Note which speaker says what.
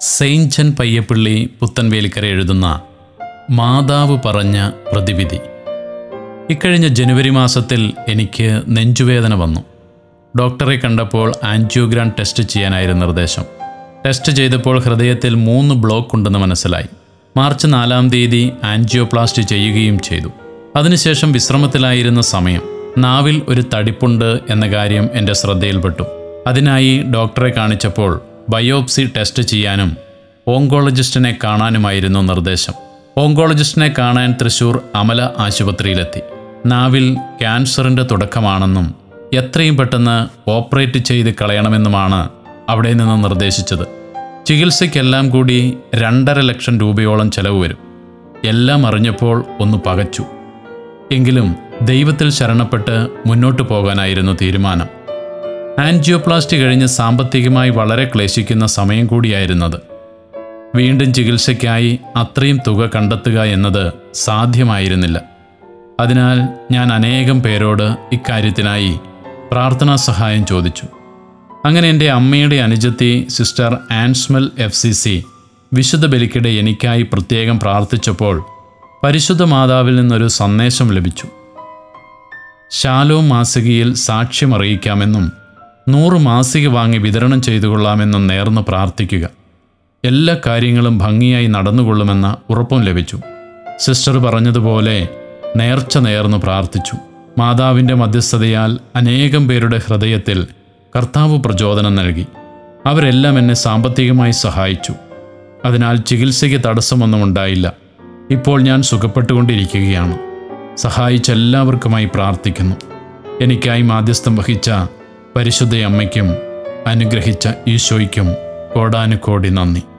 Speaker 1: സെയിഞ്ചൻ പയ്യപ്പള്ളി പുത്തൻവേലിക്കര എഴുതുന്ന മാതാവ് പറഞ്ഞ പ്രതിവിധി ഇക്കഴിഞ്ഞ ജനുവരി മാസത്തിൽ എനിക്ക് നെഞ്ചുവേദന വന്നു ഡോക്ടറെ കണ്ടപ്പോൾ ആൻജിയോഗ്രാം ടെസ്റ്റ് ചെയ്യാനായിരുന്നു നിർദ്ദേശം ടെസ്റ്റ് ചെയ്തപ്പോൾ ഹൃദയത്തിൽ മൂന്ന് ബ്ലോക്ക് ഉണ്ടെന്ന് മനസ്സിലായി മാർച്ച് നാലാം തീയതി ആൻജിയോപ്ലാസ്റ്റ് ചെയ്യുകയും ചെയ്തു അതിനുശേഷം വിശ്രമത്തിലായിരുന്ന സമയം നാവിൽ ഒരു തടിപ്പുണ്ട് എന്ന കാര്യം എൻ്റെ ശ്രദ്ധയിൽപ്പെട്ടു അതിനായി ഡോക്ടറെ കാണിച്ചപ്പോൾ ബയോപ്സി ടെസ്റ്റ് ചെയ്യാനും ഓങ്കോളജിസ്റ്റിനെ കാണാനുമായിരുന്നു നിർദ്ദേശം ഓങ്കോളജിസ്റ്റിനെ കാണാൻ തൃശൂർ അമല ആശുപത്രിയിലെത്തി നാവിൽ ക്യാൻസറിൻ്റെ തുടക്കമാണെന്നും എത്രയും പെട്ടെന്ന് ഓപ്പറേറ്റ് ചെയ്ത് കളയണമെന്നുമാണ് അവിടെ നിന്ന് നിർദ്ദേശിച്ചത് ചികിത്സയ്ക്കെല്ലാം കൂടി രണ്ടര ലക്ഷം രൂപയോളം ചെലവ് വരും എല്ലാം അറിഞ്ഞപ്പോൾ ഒന്ന് പകച്ചു എങ്കിലും ദൈവത്തിൽ ശരണപ്പെട്ട് മുന്നോട്ടു പോകാനായിരുന്നു തീരുമാനം ആൻജിയോപ്ലാസ്റ്റി കഴിഞ്ഞ് സാമ്പത്തികമായി വളരെ ക്ലേശിക്കുന്ന സമയം കൂടിയായിരുന്നത് വീണ്ടും ചികിത്സയ്ക്കായി അത്രയും തുക കണ്ടെത്തുക എന്നത് സാധ്യമായിരുന്നില്ല അതിനാൽ ഞാൻ അനേകം പേരോട് ഇക്കാര്യത്തിനായി പ്രാർത്ഥനാ സഹായം ചോദിച്ചു അങ്ങനെ എൻ്റെ അമ്മയുടെ അനുജത്തി sister Ansmal F C C വിശുദ്ധ ബലിക്കിടെ എനിക്കായി പ്രത്യേകം പ്രാർത്ഥിച്ചപ്പോൾ പരിശുദ്ധ മാതാവിൽ നിന്നൊരു സന്ദേശം ലഭിച്ചു ശാലോ മാസികയിൽ സാക്ഷ്യം അറിയിക്കാമെന്നും നൂറ് മാസിക വാങ്ങി വിതരണം ചെയ്തു കൊള്ളാമെന്നും നേർന്ന് പ്രാർത്ഥിക്കുക എല്ലാ കാര്യങ്ങളും ഭംഗിയായി നടന്നുകൊള്ളുമെന്ന ഉറപ്പും ലഭിച്ചു സിസ്റ്റർ പറഞ്ഞതുപോലെ നേർച്ച നേർന്നു പ്രാർത്ഥിച്ചു മാതാവിൻ്റെ മധ്യസ്ഥതയാൽ അനേകം പേരുടെ ഹൃദയത്തിൽ കർത്താവ് പ്രചോദനം നൽകി അവരെല്ലാം എന്നെ സാമ്പത്തികമായി സഹായിച്ചു അതിനാൽ ചികിത്സയ്ക്ക് തടസ്സമൊന്നും ഉണ്ടായില്ല ഇപ്പോൾ ഞാൻ സുഖപ്പെട്ടുകൊണ്ടിരിക്കുകയാണ് സഹായിച്ച എല്ലാവർക്കുമായി പ്രാർത്ഥിക്കുന്നു എനിക്കായി മാധ്യസ്ഥം വഹിച്ച പരിശുദ്ധ അമ്മയ്ക്കും അനുഗ്രഹിച്ച ഈശോയ്ക്കും കോടാനുകോടി നന്ദി